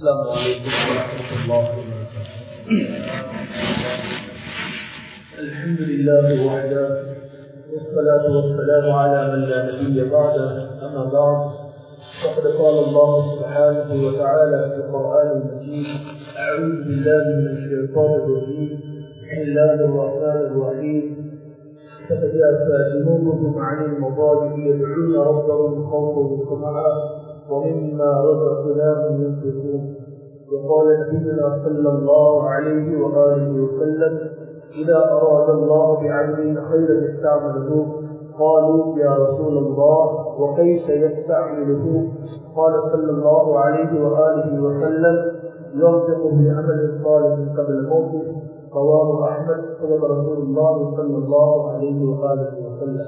السلام عليكم ورحمة الله وبركاته الحمد لله وحده والصلاة والسلام على من لا نبي بعده أما بعد فقد قال الله سبحانه وتعالى في القرآن المجيد أعوذ بالله من الشيطان الرجيم بسم الله الرحمن الرحيم فتجافى جنوبهم عن المضاجع يدعون ربهم خوفا وطمعا ومما رزقناهم ينفقون وقال نبينا صلى الله عليه واله وسلم اذا اراد الله بعبد خيرا يستعمله قالوا يا رسول الله وكيف يستعمله قال صلى الله عليه واله وسلم ينطق بعمل صالح قبل موته رواه احمد صدق رسول الله صلى الله عليه واله وسلم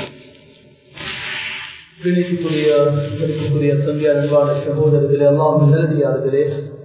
பிணிக்குரிய பிணிக்குரிய தந்தை அன்பான சகோதரர்களே எல்லாம் நல்லடியார்களே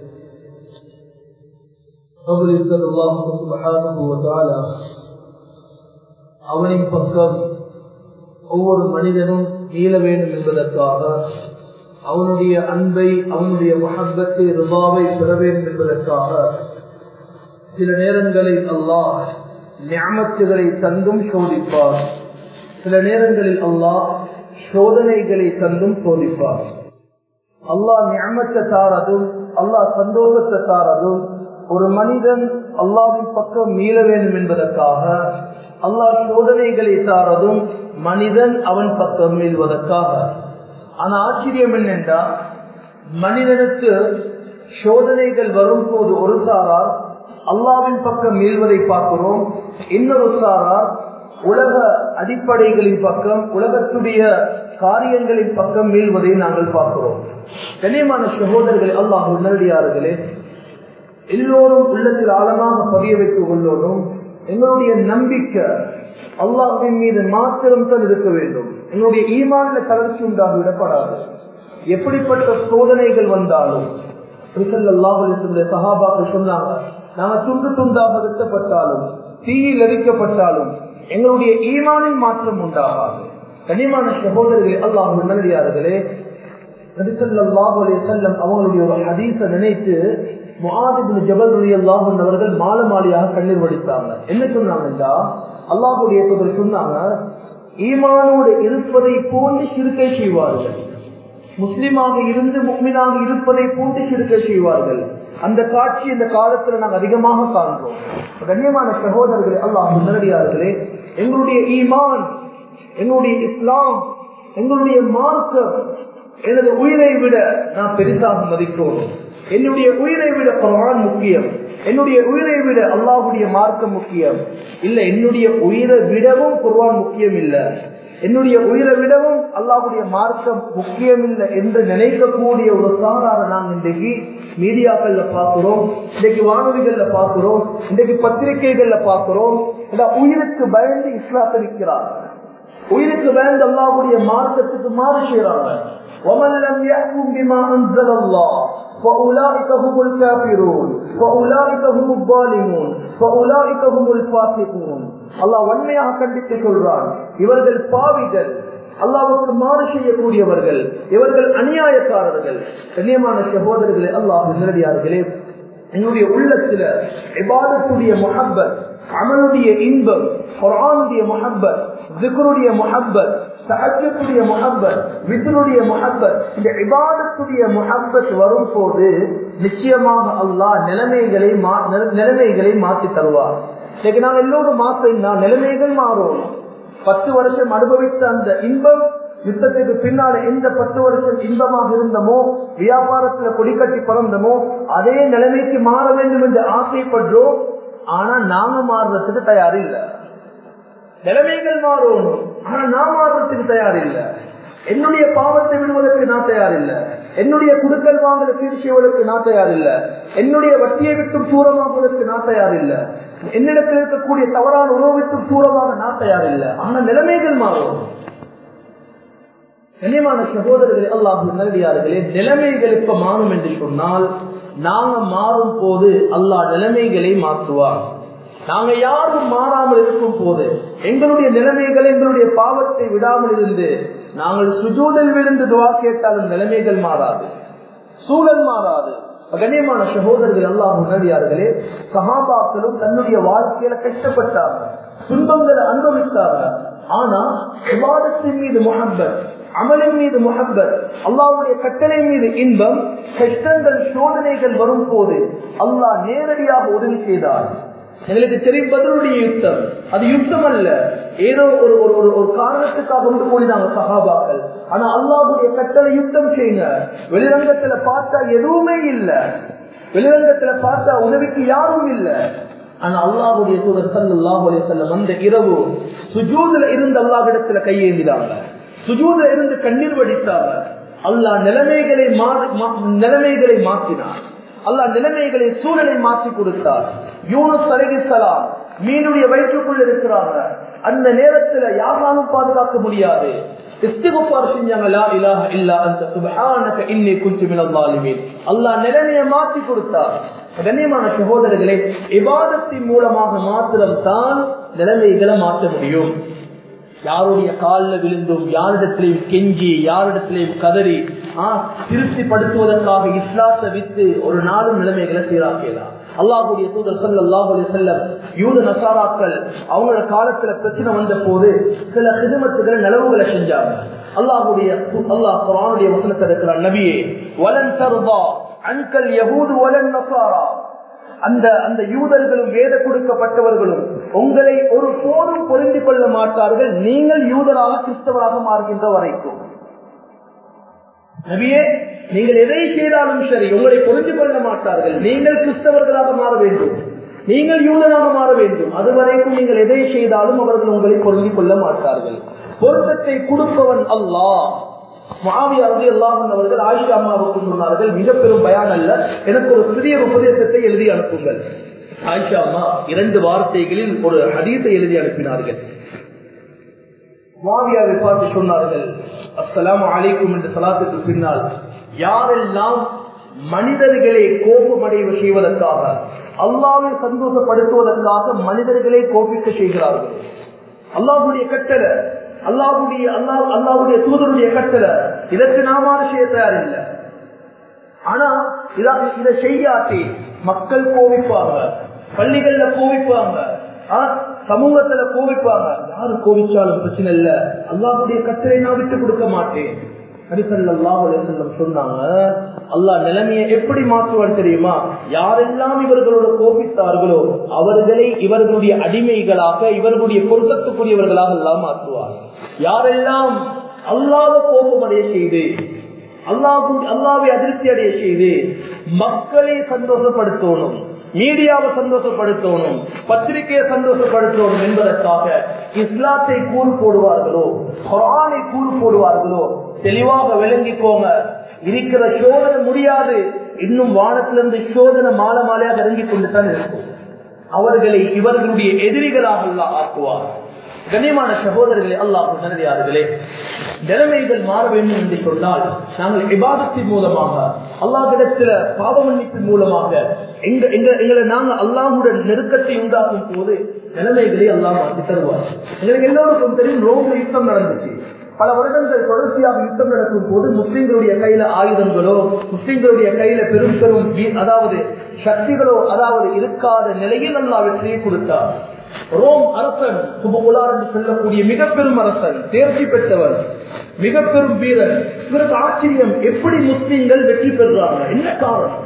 அவனின் பக்கம் ஒவ்வொரு மனிதனும் மீள வேண்டும் என்பதற்காக அவனுடைய அன்பை அவனுடைய மகப்பத்தை ருபாவை பெற வேண்டும் என்பதற்காக சில நேரங்களில் அல்லாஹ் ஞாமத்துகளை தந்தும் சோதிப்பார் சில நேரங்களில் அல்லாஹ் சோதனைகளை தந்தும் சோதிப்பார் அல்லாஹ் ஞாமத்தை தாரதும் அல்லாஹ் சந்தோஷத்தை தாரதும் ஒரு மனிதன் அல்லாவின் பக்கம் மீள வேண்டும் என்பதற்காக அல்லாஹ் சோதனைகளை தாரதும் மனிதன் அவன் பக்கம் மீள்வதற்காக ஆனா ஆச்சரியம் என்னென்றா மனிதனுக்கு சோதனைகள் வரும் போது ஒரு சாரார் அல்லாவின் பக்கம் மீள்வதை பார்க்கிறோம் இன்னொரு சாரார் உலக அடிப்படைகளின் பக்கம் உலகத்துடைய காரியங்களின் பக்கம் மீள்வதை நாங்கள் பார்க்கிறோம் கண்ணியமான சகோதரர்கள் அல்லாஹ் உணர்டியார்களே எல்லோரும் உள்ளத்தில் ஆழமாக பதிய வைத்துக் கொள்ளோனும் எங்களுடைய நம்பிக்கை அல்லாஹின் மீது மாத்திரம் தான் இருக்க வேண்டும் எங்களுடைய ஈமான்ல கலர்ச்சி உண்டாக விடப்படாது எப்படிப்பட்ட சோதனைகள் வந்தாலும் சகாபாக்கள் சொன்னாங்க நாங்க துண்டு துண்டாக வெட்டப்பட்டாலும் தீயில் எரிக்கப்பட்டாலும் எங்களுடைய ஈமானின் மாற்றம் உண்டாகாது கனிமான சகோதரர்களே அல்லாஹ் நல்லடியார்களே செல்லம் அவங்களுடைய ஒரு ஹதீச நினைத்து முகாதிபின் ஜபல் ரலி அல்லாஹன் அவர்கள் மாலை மாலையாக கண்ணீர் வடித்தாங்க என்ன சொன்னாங்கன்றா அல்லாஹுடைய சொன்னாங்க ஈமானோடு இருப்பதை போன்று சிறுக்கை செய்வார்கள் முஸ்லிமாக இருந்து முக்மினாக இருப்பதை போன்று சிறுக்கை செய்வார்கள் அந்த காட்சி இந்த காலத்துல நாங்கள் அதிகமாக காண்கிறோம் கண்ணியமான சகோதரர்களே அல்லாஹ் நேரடியார்களே எங்களுடைய ஈமான் எங்களுடைய இஸ்லாம் எங்களுடைய மார்க்கம் எனது உயிரை விட நான் பெரிதாக மதிக்கிறோம் என்னுடைய உயிரை விட குரான் முக்கியம் என்னுடைய உயிரை விட அல்லாஹுடைய மார்க்கம் முக்கியம் இல்ல என்னுடைய உயிரை விடவும் குர்வான் முக்கியம் இல்ல என்னுடைய உயிரை விடவும் அல்லாஹுடைய மார்க்கம் முக்கியம் இல்லை என்று நினைக்கக்கூடிய ஒரு சாரார நாங்கள் இன்றைக்கு மீடியாக்கள்ல பாக்குறோம் இன்றைக்கு வானொலிகள்ல பாக்குறோம் இன்றைக்கு பத்திரிகைகள்ல பாக்குறோம் உயிருக்கு பயந்து இஸ்லாத்தை விற்கிறாங்க உயிருக்கு பயந்து அல்லாஹுடைய மார்க்கத்துக்கு மாறு செய்யறாங்க ومن لم يحكم بما انزل الله فاولئك هم الكافرون فاولئك هم الظالمون فاولئك هم الفاسقون அல்லாஹ் வன்மையாக கண்டித்து சொல்றான் இவர்கள் பாவிகள் அல்லாவுக்கு மாறு செய்யக்கூடியவர்கள் இவர்கள் அநியாயக்காரர்கள் கண்ணியமான சகோதரர்களே அல்லாஹ் நேரடியார்களே என்னுடைய உள்ளத்துல இபாதத்துடைய முகப்பத் அமலுடைய இன்பம் குரானுடைய முகப்பத் ஜிக்ருடைய முகப்பத் சஹஜத்துடைய முகப்பத் வித்ருடைய முகப்பத் இந்த இபாதத்துடைய முகப்பத் வரும் போது நிச்சயமாக அல்லாஹ் நிலைமைகளை நிலைமைகளை மாற்றி தருவார் இன்னைக்கு நாங்கள் எல்லோரும் மாற்றினா நிலைமைகள் மாறும் பத்து வருஷம் அனுபவித்த அந்த இன்பம் யுத்தத்துக்கு பின்னால எந்த பத்து வருஷம் இன்பமாக இருந்தமோ வியாபாரத்துல கொடிக்கட்டி பறந்தமோ அதே நிலைமைக்கு மாற வேண்டும் என்று ஆசைப்படுறோம் ஆனா நாங்க மாறுறதுக்கு தயார் இல்லை நிலைமைகள் மாறணும் ஆனா நான் மாறுறதுக்கு தயார் இல்லை என்னுடைய பாவத்தை விடுவதற்கு நான் தயார் இல்லை என்னுடைய குடுக்கல் வாங்கல தீர்ச்சியவதற்கு நான் தயார் இல்லை என்னுடைய வட்டியை விட்டு தூரமாகுவதற்கு நான் தயார் இல்லை என்னிடத்தில் இருக்கக்கூடிய தவறான உறவு விட்டு தூரமாக நான் தயார் இல்லை ஆனா நிலைமைகள் மாறும் கண்ணியமான சகோதரர்களே அல்லாஹு நல்லடியார்களே நிலைமைகள் இப்ப மாறும் என்று சொன்னால் நாங்க மாறும் போது அல்லாஹ் நிலைமைகளை மாற்றுவார் நாங்க யாரும் மாறாமல் இருக்கும் போது எங்களுடைய நிலைமைகள் எங்களுடைய பாவத்தை விடாமல் இருந்து நாங்கள் சுஜூதில் விழுந்து துவா கேட்டாலும் நிலைமைகள் மாறாது சூழல் மாறாது கண்ணியமான சகோதரர்கள் எல்லாம் உணர்வியார்களே சகாபாக்களும் தன்னுடைய வாழ்க்கையில கஷ்டப்பட்டாங்க துன்பங்களை அனுபவித்தாங்க ஆனா விவாதத்தின் மீது முகம்பத் அமலின் மீது முகப்பத் அல்லாவுடைய கட்டளை மீது இன்பம் கஷ்டங்கள் சோதனைகள் வரும் போது அல்லாஹ் நேரடியாக உதவி செய்தார் எங்களுக்கு தெரியும் பதிலுடைய யுத்தம் அது யுத்தம் அல்ல ஏதோ ஒரு ஒரு ஒரு ஒரு காரணத்துக்காக கொண்டு போயினாங்க சகாபாக்கள் ஆனா அல்லாவுடைய கட்டளை யுத்தம் செய்யுங்க வெளிரங்கத்துல பார்த்தா எதுவுமே இல்ல வெளிரங்கத்துல பார்த்தா உதவிக்கு யாரும் இல்ல ஆனா அல்லாவுடைய தூதர் சல்லாஹ் செல்லம் அந்த இரவு சுஜூதுல இருந்து அல்லாவிடத்துல கையேந்தினாங்க சுஜூதுல இருந்து கண்ணீர் வடித்தாங்க அல்லாஹ் நிலைமைகளை நிலைமைகளை மாற்றினார் அல்லாஹ் நிலைமைகளை சூழலை மாற்றி கொடுத்தார் யூனுஸ் அலிசலாம் மீனுடைய வயிற்றுக்குள் இருக்கிறாங்க அந்த நேரத்துல யாராலும் பாதுகாக்க முடியாது நிலைமையை மாற்றி கொடுத்தார் கண்ணியமான சகோதரர்களே விவாதத்தின் மூலமாக மாத்திரம் தான் நிலைமைகளை மாற்ற முடியும் யாருடைய காலில் விழுந்தும் யாரிடத்திலையும் கெஞ்சி யாரிடத்திலையும் கதறி திருப்திப்படுத்துவதற்காக இஸ்லாத்தை வித்து ஒரு நாளும் நிலைமைகளை சீராக்கலாம் அல்லாஹுடைய தூதர் சல்லாஹ் செல்லம் யூத நசாராக்கள் அவங்களோட காலத்துல பிரச்சனை வந்த போது சில சிதுமத்துகளை நிலவுகளை செஞ்சாங்க அல்லாஹுடைய அல்லாஹ் குரானுடைய வசனத்தை இருக்கிறார் நபியே வலன் தருவா அன்கல் யகூது வலன் நசாரா அந்த அந்த யூதர்களும் வேத கொடுக்கப்பட்டவர்களும் உங்களை ஒரு போதும் பொருந்திக் கொள்ள மாட்டார்கள் நீங்கள் யூதராக கிறிஸ்தவராக மாறுகின்ற வரைக்கும் நபியே நீங்கள் எதை செய்தாலும் சரி உங்களை பொருந்திக் கொள்ள மாட்டார்கள் நீங்கள் கிறிஸ்தவர்களாக மாற வேண்டும் நீங்கள் யூதனாக மாற வேண்டும் அதுவரைக்கும் நீங்கள் எதை செய்தாலும் அவர்கள் உங்களை பொருந்திக் கொள்ள மாட்டார்கள் பொருத்தத்தை கொடுப்பவன் அல்லாஹ் மாவியா அல்லாஹன் அவர்கள் ஆயிஷா அம்மாவுக்கு சொன்னார்கள் மிக பெரும் பயான் அல்ல எனக்கு ஒரு சிறிய உபதேசத்தை எழுதி அனுப்புங்கள் ஆயிஷா அம்மா இரண்டு வார்த்தைகளில் ஒரு ஹதீஸை எழுதி அனுப்பினார்கள் மாவியாவை பார்த்து சொன்னார்கள் அஸ்லாம் அலைக்கும் என்ற சலாத்துக்கு பின்னால் யாரெல்லாம் மனிதர்களை கோபமடைவு செய்வதற்காக அல்லாவை சந்தோஷப்படுத்துவதற்காக மனிதர்களை கோபிக்க செய்கிறார்கள் அல்லாஹுடைய கட்டளை அல்லாஹுடைய அல்லா அல்லாவுடைய தூதருடைய கட்டளை இதற்கு நாம செய்ய தயாரில்லை ஆனா இதை செய்யாட்டி மக்கள் கோவிப்பாங்க பள்ளிகள்ல கோவிப்பாங்க சமூகத்துல கோவிப்பாங்க யாரு கோவிச்சாலும் பிரச்சனை இல்ல அல்லாஹுடைய கட்டளை நான் விட்டு கொடுக்க மாட்டேன் சொன்னாங்க அல்லாஹ் நிலைமையை எப்படி மாற்றுவார் தெரியுமா யாரெல்லாம் இவர்களோட கோபித்தார்களோ அவர்களை இவர்களுடைய அடிமைகளாக இவர்களுடைய பொருத்தத்துக்குரியவர்களாக எல்லாம் மாற்றுவார் யாரெல்லாம் அல்லாத கோபமடைய செய்து அல்லாஹு அல்லாவை அதிருப்தி அடைய செய்து மக்களை சந்தோஷப்படுத்தணும் மீடியாவை சந்தோஷப்படுத்தணும் பத்திரிகையை சந்தோஷப்படுத்தணும் என்பதற்காக இஸ்லாத்தை கூறு போடுவார்களோ குரானை கூறு போடுவார்களோ தெளிவாக விளங்கிக்கோங்க இருக்கிற சோதனை முடியாது இன்னும் வானத்திலிருந்து சோதனை மாலை மாலையாக இறங்கி கொண்டு தான் இருக்கும் அவர்களை இவர்களுடைய எதிரிகளாக எல்லாம் ஆக்குவார் கண்ணியமான சகோதரர்களே அல்லாஹ் நன்றியார்களே நிலைமைகள் மாற வேண்டும் என்று சொன்னால் நாங்கள் விவாதத்தின் மூலமாக அல்லாஹிடத்துல பாவ மன்னிப்பின் மூலமாக எங்க எங்க எங்களை நாங்க அல்லாஹுடன் நெருக்கத்தை உண்டாக்கும் போது நிலைமைகளை அல்லாஹ் மாற்றி தருவார் எங்களுக்கு எல்லோருக்கும் தெரியும் ரோம யுத்தம் நடந்துச்சு பல வருடங்கள் தொடர்ச்சியாக யுத்தம் நடக்கும் போது முஸ்லிம்களுடைய கையில ஆயுதங்களோ முஸ்லிம்களுடைய கையில பெரும் பெரும் அதாவது சக்திகளோ அதாவது இருக்காத நிலையில் அல்லா வெற்றியை கொடுத்தார் ரோம் அரசன் சுபகுலார் என்று சொல்லக்கூடிய மிக பெரும் அரசன் தேர்ச்சி பெற்றவர் மிக பெரும் வீரன் இவருக்கு ஆச்சரியம் எப்படி முஸ்லிம்கள் வெற்றி பெறுறாங்க என்ன காரணம்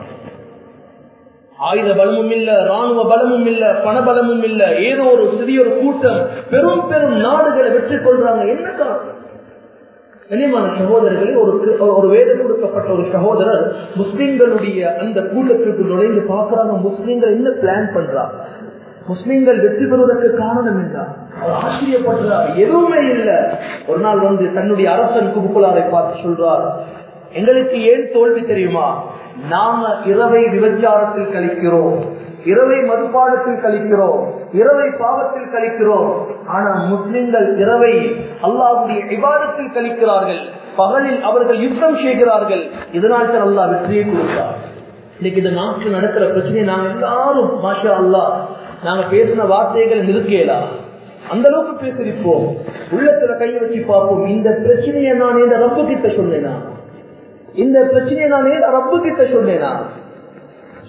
ஆயுத பலமும் இல்ல ராணுவ பலமும் இல்ல பண பலமும் இல்ல ஏதோ ஒரு சிறிய ஒரு கூட்டம் பெரும் பெரும் நாடுகளை வெற்றி கொள்றாங்க என்ன காரணம் கனிமான சகோதரர்களே ஒரு ஒரு வேதம் கொடுக்கப்பட்ட ஒரு சகோதரர் முஸ்லிம்களுடைய அந்த கூட்டத்திற்கு நுழைந்து பார்க்கிறாங்க முஸ்லிம்கள் என்ன பிளான் பண்றாங்க முஸ்லிம்கள் வெற்றி பெறுவதற்கு காரணம் என்றார் அவர் ஆச்சரியப்படுறார் எதுவுமே இல்ல ஒரு நாள் வந்து தன்னுடைய அரசன் குபுக்குலாரை பார்த்து சொல்றார் எங்களுக்கு ஏன் தோல்வி தெரியுமா நாம இரவை விபச்சாரத்தில் கழிக்கிறோம் இரவை மதுபானத்தில் கழிக்கிறோம் இரவை பாவத்தில் கழிக்கிறோம் ஆனா முஸ்லிம்கள் இரவை அல்லாவுடைய விவாதத்தில் கழிக்கிறார்கள் பகலில் அவர்கள் யுத்தம் செய்கிறார்கள் இதனால் தான் அல்லாஹ் வெற்றியை கொடுத்தார் இன்னைக்கு இந்த நாட்டில் நடக்கிற பிரச்சனையை நாங்க எல்லாரும் மாஷா அல்லா நாங்க பேசின வார்த்தைகளை நிறுத்தியலாம் அந்த அளவுக்கு பேசிருப்போம் உள்ளத்துல கை வச்சு பார்ப்போம் இந்த பிரச்சனையை நான் இந்த ரப்பு கிட்ட சொன்னேனா இந்த பிரச்சனையை நான் ரப்பு கிட்ட சொன்னேனா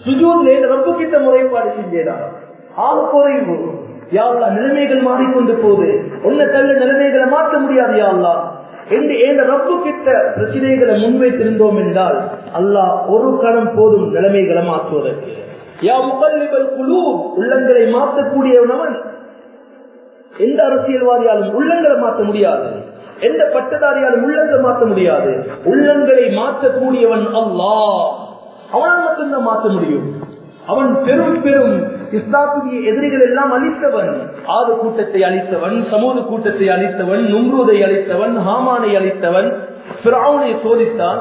சுஜூர்ல ரப்பு கிட்ட முறைப்பாடு செஞ்சேனா ஆக குறைவு யாழ்லா நிலைமைகள் மாறிக்கொண்டு போகுது ஒன்ன தள்ள நிலைமைகளை மாற்ற முடியாது யாழ்லா என்று எந்த ரப்பு கிட்ட பிரச்சனைகளை முன்வைத்திருந்தோம் என்றால் அல்லாஹ் ஒரு கணம் போதும் நிலைமைகளை மாற்றுவதற்கு யா முகல்லிபல் குழு உள்ளங்களை மாற்றக்கூடியவனவன் எந்த அரசியல்வாதியாலும் உள்ளங்களை மாற்ற முடியாது எந்த பட்டதாரியாலும் உள்ளங்களை மாற்ற முடியாது உள்ளங்களை மாற்றக்கூடியவன் அல்லாஹ் அவனால் மட்டும்தான் மாற்ற முடியும் அவன் பெரும் பெரும் இஸ்லாத்துடைய எதிரிகள் எல்லாம் அழித்தவன் ஆது கூட்டத்தை அழித்தவன் சமூக கூட்டத்தை அழித்தவன் நும்ருதை அழித்தவன் ஹாமானை அழித்தவன் பிராவுனை சோதித்தான்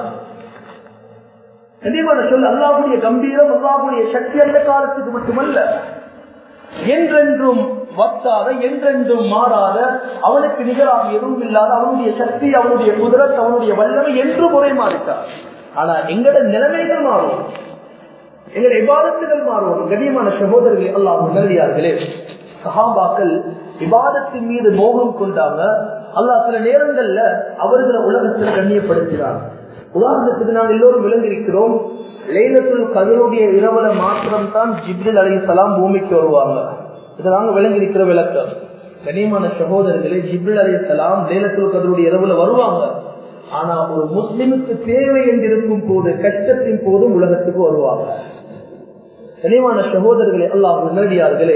சொல்ல அல்லாவுடைய கம்பீரம் அல்லாவுடைய சக்தி அந்த காலத்துக்கு மட்டுமல்ல என்றென்றும் வத்தாத என்றென்றும் மாறாத அவனுக்கு நிகராக எதுவும் இல்லாத அவனுடைய சக்தி அவனுடைய குதிரத் அவனுடைய வல்லமை என்று முறை மாறிட்டார் ஆனா எங்கட நிலைமைகள் மாறும் எங்களுடைய விவாதத்துகள் மாறும் கண்ணியமான சகோதரர்கள் அல்லாஹ் உணர்வியார்களே சஹாபாக்கள் விவாதத்தின் மீது மோகம் கொண்டாங்க அல்லாஹ் சில நேரங்கள்ல அவர்களை உலகத்துல கண்ணியப்படுத்தினார் உதாரணத்துக்கு நாங்கள் எல்லோரும் விளங்கியிருக்கிறோம் லைலத்துல் கதருடைய இரவுல மாத்திரம் தான் ஜிப்ரில் அலி சலாம் பூமிக்கு வருவாங்க இதை நாங்க விளங்கியிருக்கிற விளக்கம் கண்ணியமான சகோதரர்களே ஜிப்ரில் அலி சலாம் லைலத்துல் கதருடைய இரவுல வருவாங்க ஆனா ஒரு முஸ்லிமுக்கு தேவை என்று இருக்கும் போது கஷ்டத்தின் போதும் உலகத்துக்கு வருவாங்க கனிவான சகோதரர்களே அல்லாஹ் நேரடியார்களே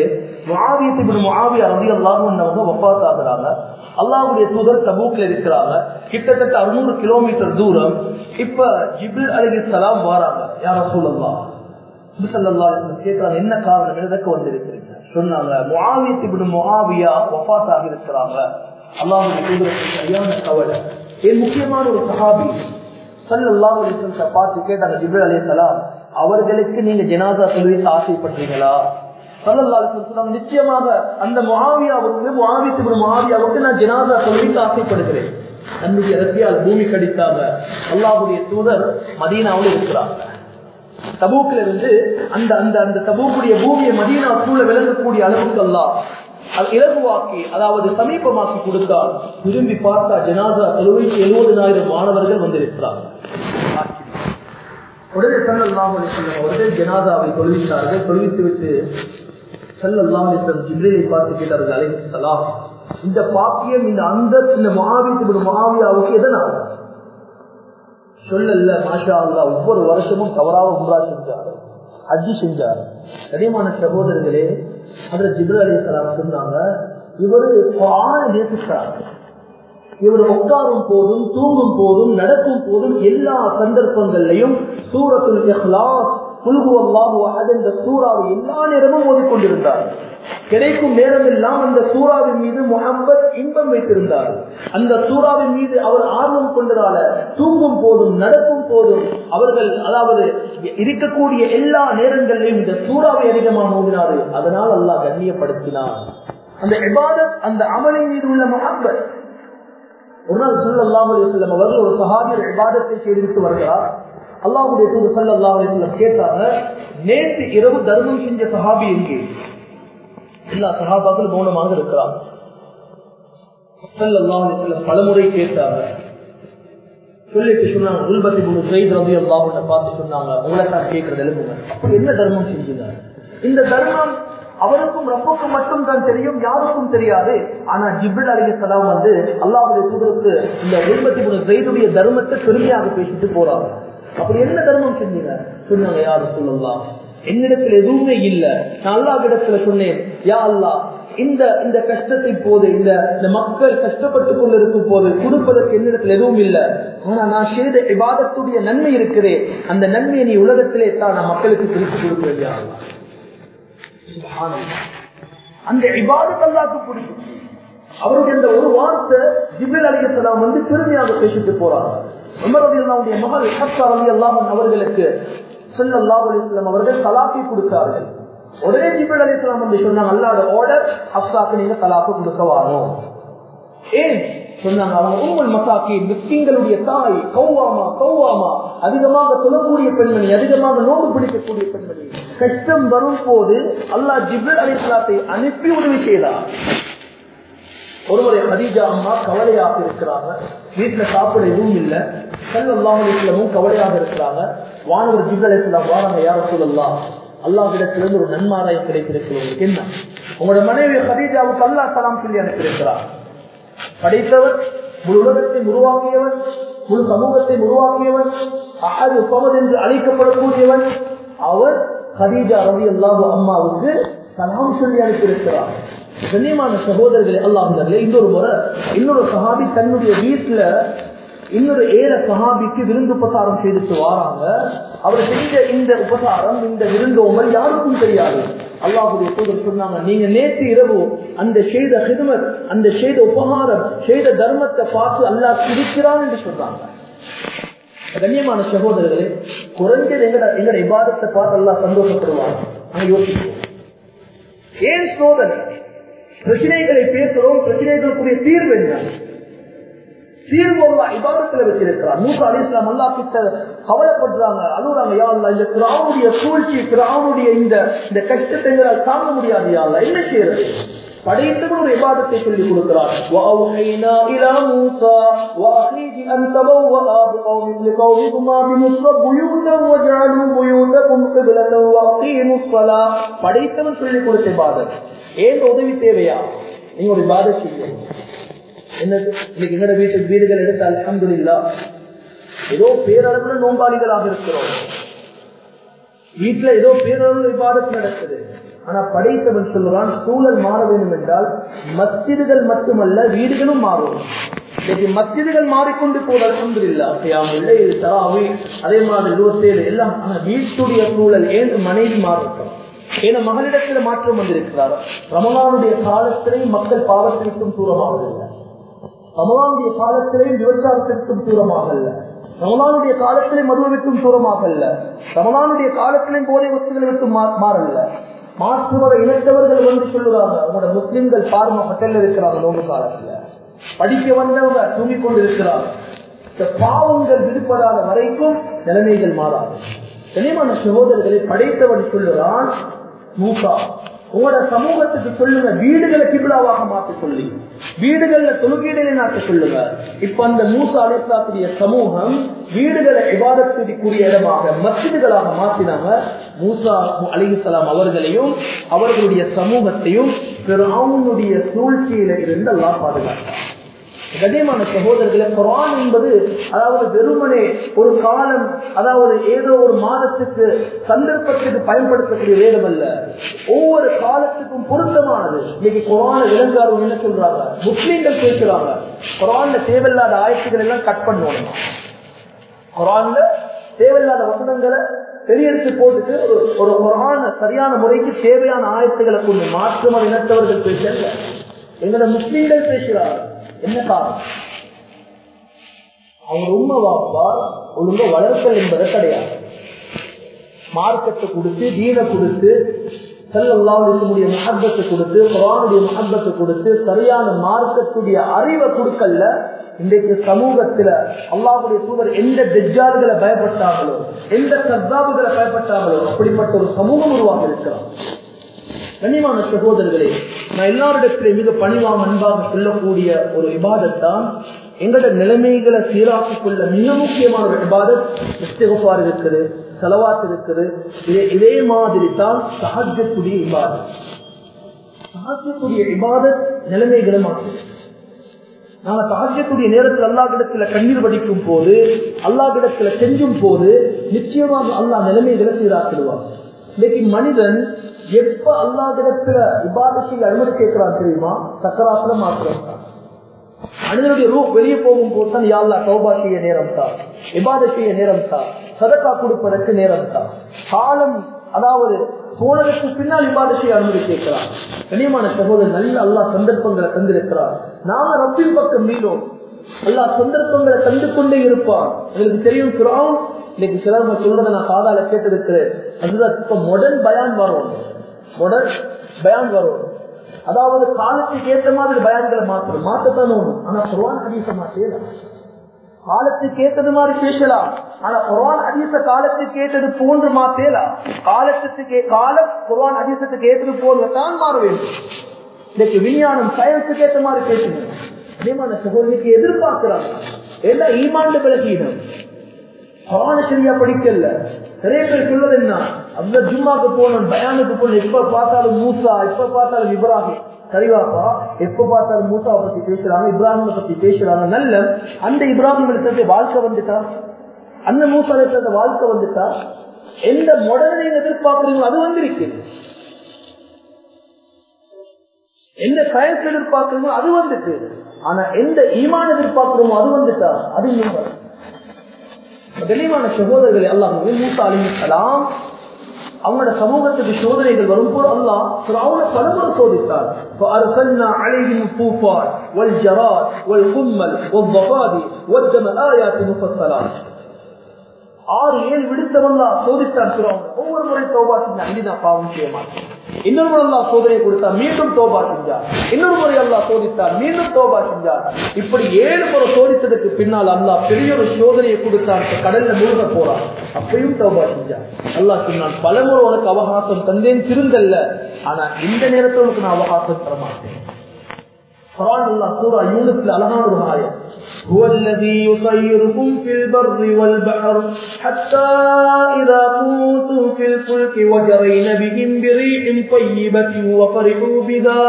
வப்பாத்தாகிறாங்க அல்லாவுடைய தூதர் தபூக்ல இருக்கிறாங்க கிட்டத்தட்ட அறுநூறு கிலோமீட்டர் தூரம் இப்ப ஜிபில் அலி சலாம் வாராங்க யார சொல்லலாம் கேட்கிறாங்க என்ன காரணம் எதற்கு வந்திருக்கிறீங்க சொன்னாங்க முகாவியத்து முகாவியா வப்பாத்தாக இருக்கிறாங்க அல்லாவுடைய தூதருக்கு சரியான கவலை என் முக்கியமான ஒரு சஹாபி சல்லாஹ் பார்த்து கேட்டாங்க ஜிபில் அலி சலாம் அவர்களுக்கு நீங்க ஜனாதா தொழுவித்து ஆசைப்படுறீங்களா சல்லல்லாஹு நிச்சயமாக அந்த முகாவியாவுக்கு முகாவித்து முகாவியாவுக்கு நான் ஜனாதா தொழுவித்து ஆசைப்படுகிறேன் தன்னுடைய ரத்தியால் பூமி கடித்தாங்க அல்லாஹுடைய தூதர் மதீனாவில் இருக்கிறாங்க தபூக்கில் இருந்து அந்த அந்த அந்த தபூக்குடைய பூமியை மதீனா சூழ விளங்கக்கூடிய அளவுக்கு அல்லாஹ் இலகுவாக்கி அதாவது சமீபமாக்கி கொடுத்தால் திரும்பி பார்த்தா ஜனாதா தொழுவைக்கு எழுபதுனாயிரம் மாணவர்கள் வந்திருக்கிறாங்க உடனே சல்லாஹ் அவர்கள் ஜனாதாவை தொழுவித்தார்கள் தொழுவித்து விட்டு சல்லாஹ் ஜிப்ரியை பார்த்து கேட்டார்கள் அலை சலாம் இந்த பாக்கியம் இந்த அந்த இந்த மகாவித்து மகாவியாவுக்கு எதனால் சொல்லல மாஷா அல்லா ஒவ்வொரு வருஷமும் தவறாக உம்ரா செஞ்சாரு அஜி செஞ்சாரு கனிமான சகோதரர்களே அதுல ஜிப்ரல் அலி சலாம் சொன்னாங்க இவரு நேசித்தார் இவர் உட்காரும் போதும் தூங்கும் போதும் நடக்கும் போதும் எல்லா சந்தர்ப்பங்கள்லையும் சூரத்துல் இஹ்லாஸ் என்ற சூறாவை எல்லா நேரமும் ஓதிக்கொண்டிருந்தார் கிடைக்கும் நேரம் எல்லாம் அந்த சூறாவின் மீது முகம்மது இன்பம் வைத்திருந்தார் அந்த சூறாவின் மீது அவர் ஆர்வம் கொண்டதால தூங்கும் போதும் நடக்கும் போதும் அவர்கள் அதாவது இருக்கக்கூடிய எல்லா நேரங்களிலும் இந்த சூறாவை அதிகமாக ஓதினாரு அதனால் அல்லாஹ் கண்ணியப்படுத்தினார் அந்த இபாதத் அந்த அமலின் மீது உள்ள முகம்மது ஒரு நாள் சொல்லல்லாஹ் அலிஸ்லம் அவர்கள் ஒரு சஹாபியர் விவாதத்தை செய்துவிட்டு வருகிறார் அல்லாஹுடைய தூது சல்லாஹ் அலிஸ்லம் கேட்டாங்க நேற்று இரவு தர்மம் செஞ்ச சஹாபி எங்கே எல்லா சஹாபாக்களும் மௌனமாக இருக்கிறாங்க சல்லாஹ் அலிஸ்லம் பலமுறை கேட்டாங்க சொல்லிட்டு சொன்னாங்க உள்பத்தி மூணு செய்தி ரவி அல்லாஹ்கிட்ட பார்த்து சொன்னாங்க உங்களை தான் கேட்கறது எழுப்புங்க அப்படி என்ன தர்மம் செஞ்சீங்க இந்த தர்மம் அவருக்கும் ரப்புக்கும் மட்டும் தான் தெரியும் யாருக்கும் தெரியாது ஆனா ஜிபில் அலி சலாம் வந்து அல்லாவுடைய தூதருக்கு இந்த எண்பத்தி மூணு செய்துடைய தர்மத்தை பெருமையாக பேசிட்டு போறாங்க அப்படி என்ன தர்மம் செஞ்சீங்க சொன்னாங்க யாரு சொல்லலாம் என்னிடத்துல எதுவுமே இல்ல நான் அல்லாவிடத்துல சொன்னேன் யா அல்லா இந்த இந்த கஷ்டத்தை போது இந்த இந்த மக்கள் கஷ்டப்பட்டு கொண்டிருக்கும் போது கொடுப்பதற்கு என்னிடத்துல எதுவும் இல்லை ஆனா நான் செய்த விவாதத்துடைய நன்மை இருக்கிறேன் அந்த நன்மையை நீ உலகத்திலே தான் நான் மக்களுக்கு திருப்பி கொடுக்கிறேன் யா அல்லா அந்த இபாதத் அல்லாக்கு பிடிக்கும் அவருடைய இந்த ஒரு வார்த்தை ஜிபில் அலிகலாம் வந்து பெருமையாக பேசிட்டு போறாங்க உமரதியுடைய மகள் ஹப்சா அலி அல்லாமன் அவர்களுக்கு சொல்லல்லா அலிஸ்லாம் அவர்கள் தலாக்கி கொடுத்தார்கள் உடனே ஜிபில் அலிஸ்லாம் வந்து சொன்னாங்க அல்லாட ஆர்டர் ஹப்சாக்கு நீங்க தலாக்கு கொடுக்க வாங்கும் ஏன் சொன்னாங்க அவங்க உங்கள் மசாக்கி மிஸ்கிங்களுடைய தாய் கௌவாமா கௌவாமா அதிகமாக சொல்லக்கூடிய பெண்மணி அதிகமாக நோடு பிடிக்கக்கூடிய பெண்மணி கஷ்டம் வரும் போது அல்லாஹ் ஜிபில் அலிஸ்லாத்தை அனுப்பி உதவி செய்தார் ஒருமுறை ஹதீஜா அம்மா கவலையாக இருக்கிறாங்க வீட்டுல சாப்பிட எதுவும் இல்லை செல்லல்லாமலும் கவலையாக இருக்கிறாங்க வானவர் ஜிப்ரலாம் வாராங்க யார சொல்லலாம் அல்லாஹிடத்திலிருந்து ஒரு நன்மாராயம் கிடைத்திருக்கிறது என்ன உங்களோட மனைவி ஹதீஜாவுக்கு அல்லா சலாம் சொல்லி அனுப்பியிருக்கிறார் படைத்தவர் முழு உலகத்தை உருவாக்கியவன் முழு சமூகத்தை உருவாக்கியவன் அஹது சமத் என்று அழைக்கப்படக்கூடியவன் அவர் ஹதீஜா ரவி அல்லாஹு அம்மாவுக்கு சலாம் சொல்லி அனுப்பியிருக்கிறார் கண்ணியமான சகோதரர்களே அல்லாஹர்களே இன்னொரு முறை இன்னொரு சஹாபி தன்னுடைய வீட்டுல இன்னொரு ஏழை சஹாபிக்கு விருந்து உபசாரம் செய்துட்டு வாராங்க அவர் செஞ்ச இந்த உபசாரம் இந்த விருந்தோமல் யாருக்கும் தெரியாது அல்லாஹுடைய தூதர் சொன்னாங்க நீங்க நேற்று இரவு அந்த செய்த ஹிதமத் அந்த செய்த உபகாரம் செய்த தர்மத்தை பார்த்து அல்லாஹ் சிரிக்கிறான் என்று சொல்றாங்க கண்ணியமான சகோதரர்களே குறைஞ்சது எங்கட எங்கட இபாதத்தை பார்த்து எல்லாம் சந்தோஷப்படுவாங்க நாங்க யோசிப்போம் ஏன் சோதனை பிரச்சனைகளை பேசுறோம் பிரச்சனைகளுக்குரிய தீர்வு என்ன தீர்வு இபாதத்துல வச்சிருக்கிறார் மூசா அலி இஸ்லாம் அல்லா கிட்ட கவலைப்படுறாங்க அழுகுறாங்க யா அல்லா இந்த கிராவுடைய சூழ்ச்சி கிராவுடைய இந்த இந்த கஷ்டத்தை எங்களால் தாங்க முடியாது யா அல்லா என்ன செய்யறது படைத்தவன் ஒரு விவாதத்தை சொல்லிக் கொடுக்கிறார் وَأَوْحَيْنَا إِلَى مُوسَى وَأَخِيهِ أَن تَبَوَّآ لِقَوْمِكُمَا بِمِصْرَ بُيُوتًا وَاجْعَلُوا بُيُوتَكُمْ قِبْلَةً وَأَقِيمُوا الصَّلَاةَ படைத்தவன் சொல்லிக் கொடுத்த இபாதத் ஏன் உதவி தேவையா நீங்க ஒரு இபாதத் செய்யணும் என்ன இன்னைக்கு எங்கட வீட்டு வீடுகள் எடுத்தால் அல்ஹம்துலில்லாஹ் ஏதோ பேரளவுல நோம்பாளிகளாக இருக்கிறோம் வீட்டுல ஏதோ பேரளவு விவாதத்து நடக்குது ஆனா படைத்தவன் சொல்லுவான் சூழல் மாற வேண்டும் என்றால் மஸ்ஜிதுகள் மட்டுமல்ல வீடுகளும் மாறும் இன்னைக்கு மஸ்ஜிதுகள் மாறிக்கொண்டு போட அல்ஹம்துலில்லாஹ் கியாமுல் லைல் தராவி அதே மாதிரி இருபத்தேழு எல்லாம் ஆனா வீட்டுடைய சூழல் ஏன் மனைவி மாறட்டும் ஏன்னா மகளிடத்துல மாற்றம் வந்திருக்கிறார் ரமலானுடைய காலத்திலேயும் மக்கள் பாவத்திற்கும் தூரமாவதில்லை ரமலானுடைய காலத்திலேயும் விவசாயத்திற்கும் தூரமாக அல்ல ரமலானுடைய காலத்திலே மதுவிற்கும் தூரமாக அல்ல ரமலானுடைய காலத்திலேயும் போதை வஸ்துகளை விட்டு மாறல்ல மாற்றுவர இணைத்தவர்கள் வந்து சொல்லுறாங்க உங்களோட முஸ்லிம்கள் பார்ம பட்டல் இருக்கிறாங்க நோம்பு காலத்துல படிக்க வந்தவங்க தூங்கிக் கொண்டு இருக்கிறாங்க இந்த பாவங்கள் விடுபடாத வரைக்கும் நிலைமைகள் மாறாது கனிமான சகோதரர்களை படைத்தவன் சொல்லுறான் மூசா உங்களோட சமூகத்துக்கு சொல்லுங்க வீடுகளை கிபிலாவாக மாற்ற சொல்லி வீடுகள்ல தொழுகீடுகளை நாட்ட சொல்லுங்க இப்ப அந்த மூசா அலிஸ்லாத்துடைய சமூகம் வீடுகளை விவாதத்திற்குரிய இடமாக மசிதுகளாக மாற்றினாங்க மூசா அலிசலாம் அவர்களையும் அவர்களுடைய சமூகத்தையும் பெருமாவுடைய சூழ்ச்சியில இருந்து எல்லாம் பாதுகாத்தார் கண்ணியமான சகோதரர்களை குரான் என்பது அதாவது வெறுமனே ஒரு காலம் அதாவது ஏதோ ஒரு மாதத்துக்கு சந்தர்ப்பத்துக்கு பயன்படுத்தக்கூடிய வேதம் அல்ல ஒவ்வொரு காலத்துக்கும் பொருத்தமானது இன்னைக்கு குரான விலங்காரம் என்ன சொல்றாங்க முஸ்லீம்கள் பேசுறாங்க குரான்ல தேவையில்லாத ஆயத்துகள் எல்லாம் கட் பண்ணுவாங்க குரான்ல தேவையில்லாத வசனங்களை பெரியெடுத்து போட்டுட்டு ஒரு குரான சரியான முறைக்கு தேவையான ஆயத்துக்களை கொண்டு மாற்றம் இனத்தவர்கள் பேசல எங்களோட முஸ்லீம்கள் பேசுகிறார்கள் என்ன காரணம் அவங்க உண்மை வாப்பா ஒழுங்க வளர்த்தல் என்பது கிடையாது மார்க்கத்தை கொடுத்து தீன கொடுத்து செல்லல்லாவில் இருக்கக்கூடிய மகப்பத்தை கொடுத்து குரானுடைய மகப்பத்தை கொடுத்து சரியான மார்க்கத்துடைய அறிவை கொடுக்கல இன்றைக்கு சமூகத்துல அல்லாவுடைய தூதர் எந்த தெஜால்களை பயப்பட்டாங்களோ எந்த சர்தாபுகளை பயப்பட்டாங்களோ அப்படிப்பட்ட ஒரு சமூகம் உருவாக இருக்கிறோம் கண்ணியமான சகோதரர்களே நான் எல்லாரிடத்திலே மிக பணிவாக அன்பாக சொல்லக்கூடிய ஒரு விவாதத்தான் எங்களோட நிலைமைகளை சீராக்கிக் கொள்ள மிக முக்கியமான ஒரு விவாதத் இஸ்திகபார் இருக்குது செலவாத் இருக்குது இதே இதே மாதிரி தான் சஹஜத்துடைய விவாதம் சஹஜத்துடைய விவாதத் நிலைமைகளை மாற்றுது நாங்க சஹஜத்துடைய நேரத்தில் அல்லாஹிடத்துல கண்ணீர் வடிக்கும் போது அல்லாஹிடத்துல செஞ்சும் போது நிச்சயமாக அல்லாஹ் நிலைமைகளை சீராக்கிடுவார் இன்னைக்கு மனிதன் எப்ப அல்லாதிடத்துல விவாதத்தை அனுமதி கேட்கிறான் தெரியுமா சக்கராத்துல மாத்திரம் தான் மனிதனுடைய ரூப் வெளியே போகும் போது தான் யாழ்லா கௌபா செய்ய நேரம் தான் விவாத செய்ய நேரம் தான் சதக்கா கொடுப்பதற்கு நேரம் தான் காலம் அதாவது போனதற்கு பின்னால் விவாத செய்ய அனுமதி கேட்கிறான் கனியமான சகோதரர் நல்ல அல்லா சந்தர்ப்பங்களை தந்திருக்கிறார் நாம ரப்பின் பக்கம் மீளோம் அல்லா சந்தர்ப்பங்களை தந்து கொண்டே இருப்பான் எங்களுக்கு தெரியும் குரான் இன்னைக்கு சிலர் சொல்றதை நான் காதால கேட்டிருக்கிறேன் அதுதான் இப்ப மாடர்ன் பயான் வரும் மாடர்ன் பயான் வரும் அதாவது காலத்துக்கு ஏற்ற மாதிரி பயான்களை மாற்றணும் மாற்றத்தான் ஒண்ணும் ஆனா குரான் ஹதீச மாற்றலாம் காலத்துக்கு ஏற்றது மாதிரி பேசலாம் ஆனா குரான் ஹதீச காலத்துக்கு ஏற்றது போன்று மாற்றலாம் காலத்துக்கு காலம் குரான் ஹதீசத்துக்கு ஏற்றது போன்று தான் மாற வேண்டும் இன்னைக்கு விஞ்ஞானம் சயின்ஸுக்கு ஏற்ற மாதிரி பேசணும் அதேமான சகோதரிக்கு எதிர்பார்க்கிறாங்க எல்லாம் ஈமாண்டு விலகினம் குரான சரியா படிக்கல நிறைய பேர் சொல்வது என்ன அந்த ஜும்மாக்கு போகணும் பயானுக்கு போகணும் எப்ப பார்த்தாலும் மூசா எப்ப பார்த்தாலும் இப்ராஹிம் சரிவாப்பா எப்ப பார்த்தாலும் மூசாவை பத்தி பேசுறாங்க இப்ராஹிமை பத்தி பேசுறாங்க நல்ல அந்த இப்ராஹிம் எடுத்தது வாழ்க்கை வந்துட்டா அந்த மூசா எடுத்தது வாழ்க்கை வந்துட்டா எந்த முடனை நீங்க எதிர்பார்க்கிறீங்களோ அது வந்திருக்கு எந்த சயின்ஸ் எதிர்பார்க்கிறோமோ அது வந்துட்டு ஆனா எந்த ஈமான் எதிர்பார்க்கிறோமோ அது வந்துட்டா அது இன்னும் வரும். கண்ணியமான சகோதரர்களே அல்லாஹ் மூசா அலிசலாம் அவங்களோட சமூகத்துக்கு சோதனைகள் வரும்போது அல்லாஹ் ஃபிரௌனை பலமுறை சோதித்தார் فأرسلنا عليهم الطوفان والجراد والقمل والضفادع والدم آيات مفصلات ஆறு ஏழு விடுத்தவல்லா சோதித்தான் ஃபிரௌன் ஒவ்வொரு முறை தௌபா செஞ்சா அங்கே நான் பாவம் செய்ய மாட்டேன் இன்னொரு முறை அல்லா சோதனை கொடுத்தா மீண்டும் தோபா செஞ்சார் இன்னொரு முறை அல்லா சோதித்தார் மீண்டும் தோபா செஞ்சார் இப்படி ஏழு முறை சோதித்ததுக்கு பின்னால் அல்லாஹ் பெரிய ஒரு சோதனையை கொடுத்தார் இப்ப கடல்ல முழுக போறான் அப்பயும் தோபா செஞ்சார் அல்லாஹ் சொன்னான் பலமுறை உனக்கு அவகாசம் தந்தேன் திருந்தல்ல ஆனா இந்த நேரத்தில் உனக்கு நான் அவகாசம் தர மாட்டேன் قرآن الله سورة يونس لألهان رهاية هو الذي يصيركم في البر والبحر حتى إذا كنتم في الفلك وجرين بهم بريح طيبة وفرحوا بها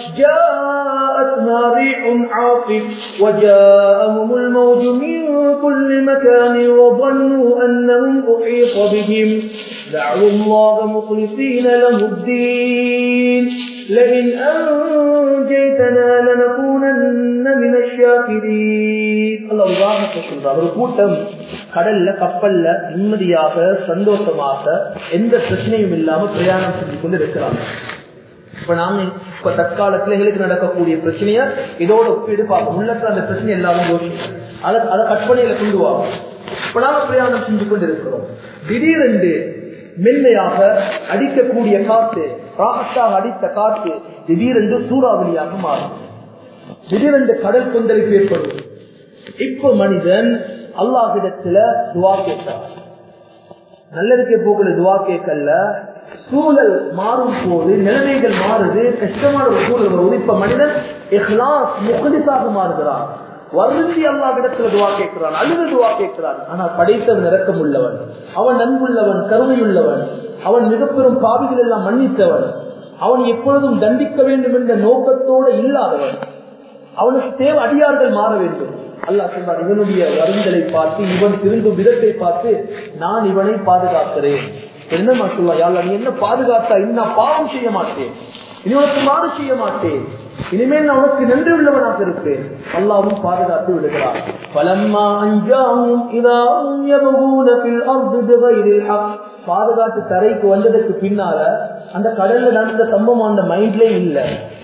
جاءتها ريح عاصف وجاءهم الموج من كل مكان وظنوا أنهم أحيط بهم دعوا الله مخلصين له الدين لئن أنجيتنا لنكونن من الشاكرين الله உதாரணத்தை சொல்றார் ஒரு கூட்டம் கடல்ல கப்பல்ல நிம்மதியாக சந்தோஷமாக எந்த பிரச்சனையும் இல்லாம பிரயாணம் செஞ்சு கொண்டு இருக்கிறாங்க இப்ப நாங்க இப்ப தற்காலத்துல எங்களுக்கு நடக்கக்கூடிய பிரச்சனைய இதோட ஒப்பீடு பார்ப்போம் உள்ளத்துல அந்த பிரச்சனை எல்லாரும் யோசிக்கும் அதை அதை கற்பனையில கொண்டு வாங்க இப்ப நாங்க பிரயாணம் செஞ்சு கொண்டு இருக்கிறோம் திடீரென்று மென்மையாக அடிக்கக்கூடிய காத்து ராகத்தாக அடித்த காத்து திடீரென்று சூறாவளியாக மாறும் திடீரென்று கடல் கொந்தளிப்பு ஏற்படும் இப்ப மனிதன் அல்லாஹிடத்துல துவா கேட்டார் நல்லதுக்கே போகல துவா கேட்கல சூழல் மாறும் போது நிலைமைகள் மாறுது கஷ்டமான ஒரு சூழல் வரும் இப்ப மனிதன் இஹ்லாஸ் முகலிசாக மாறுகிறான் வருந்தி அல்லாவிடத்துல துவா கேட்கிறான் அழுது துவா கேட்கிறான் ஆனா படைத்தவன் இறக்கம் உள்ளவன் அவன் நன்புள்ளவன் கருணையுள்ளவன் அவன் மிக பெரும் பாவிகள் எல்லாம் மன்னித்தவன் அவன் எப்பொழுதும் தண்டிக்க வேண்டும் என்ற நோக்கத்தோடு இல்லாதவன் அவனுக்கு தேவை அடியார்கள் மாற வேண்டும் அல்லாஹ் சொல்றான் இவனுடைய வருந்தலை பார்த்து இவன் திருந்தும் விதத்தை பார்த்து நான் இவனை பாதுகாக்கிறேன் என்னமா சொல்லா யாழ்லா நீ என்ன பாதுகாத்தா இன்னும் பாவம் செய்ய மாட்டேன் இனி உனக்கு மாறு செய்ய மாட்டேன் இனிமேல் நான் உனக்கு நன்றி உள்ளவனாக இருப்பேன் அல்லாவும் பாதுகாத்து விடுகிறார் பலம்மா அஞ்சாவும் இதாவும் யபகூன ஃபில் அர்து பிகைரில் ஹக் பாதுகாத்து தரைக்கு வந்ததுக்கு பின்னால அந்த கடல்ல நடந்த சம்பவம் அந்த மைண்ட்லே இல்ல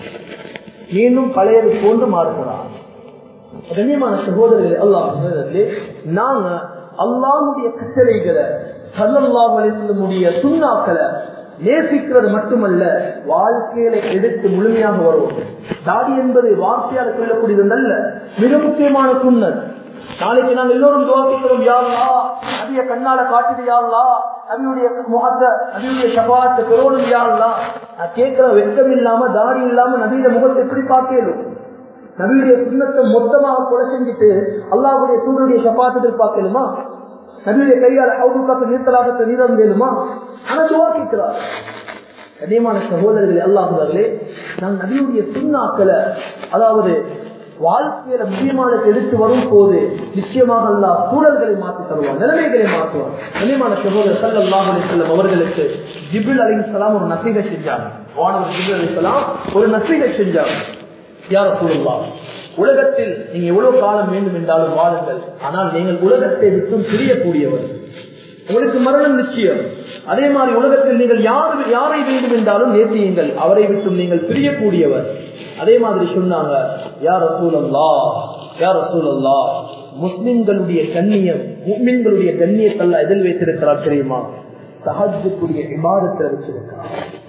மீண்டும் பழையது போன்று மாறுகிறான் கண்ணியமான சகோதரர்களே அல்லாஹ் நாங்க அல்லாஹுடைய கட்டளைகளை சல்லல்லாஹு அலிஸ்லமுடைய சுண்ணாக்களை நேசிக்கிறது மட்டுமல்ல வாழ்க்கையில எடுத்து முழுமையாக வருவோம் தாடி என்பது வார்த்தையால் சொல்லக்கூடியது அல்ல மிக முக்கியமான சுண்ணல் நாளைக்கு நாங்கள் எல்லோரும் துவாக்கிக்கிறோம் யாருலா நபிய கண்ணால காட்டுது யாருலா நபியுடைய முகத்தை நபியுடைய சபாத்தை பெறோடும் யாருலா நான் கேட்கிற வெட்கம் இல்லாம தாடி இல்லாம நபியுடைய முகத்தை எப்படி பார்க்கலும் நபியுடைய சுண்ணத்தை மொத்தமாக கொலை செஞ்சுட்டு அல்லாவுடைய சூரியனுடைய சபாத்தை எதிர்பார்க்கலுமா நபியுடைய கையால் அவுதுக்காக்க நீர்த்தலாகத்தை நீரம் வேணுமா ஆனா துவா கேட்கிறார் கண்ணியமான சகோதரர்களே அல்லாஹர்களே நான் நபியுடைய சுண்ணாக்களை அதாவது வாழ்க்கையில முக்கியமானது எடுத்து வரும் போது நிச்சயமாக அல்லா சூழல்களை மாற்றி தருவான் நிலைமைகளை மாற்றுவான் கண்ணியமான சகோதரர் சல்லாஹ் அலிசல்லம் அவர்களுக்கு ஜிபில் அலி சலாம் ஒரு நசீகை செஞ்சாங்க வானவர் ஜிபில் அலி சலாம் ஒரு நசீகை செஞ்சாங்க யார சூழல்லாம் உலகத்தில் நீங்க எவ்வளவு காலம் வேண்டும் என்றாலும் வாழுங்கள் ஆனால் நீங்கள் உலகத்தை விட்டும் பிரியக்கூடியவர் உங்களுக்கு மரணம் நிச்சயம் அதே மாதிரி உலகத்தில் நீங்கள் யார் யாரை வேண்டும் என்றாலும் நேசியுங்கள் அவரை விட்டும் நீங்கள் பிரியக்கூடியவர் அதே மாதிரி சொன்னாங்க யார் ரசூலல்லா யார் ரசூலல்லா முஸ்லிம்களுடைய கண்ணியம் முஸ்லிம்களுடைய கண்ணியத்தல்ல எதில் வைத்திருக்கிறார் தெரியுமா சஹஜத்துடைய விவாதத்தில் வச்சிருக்கிறார்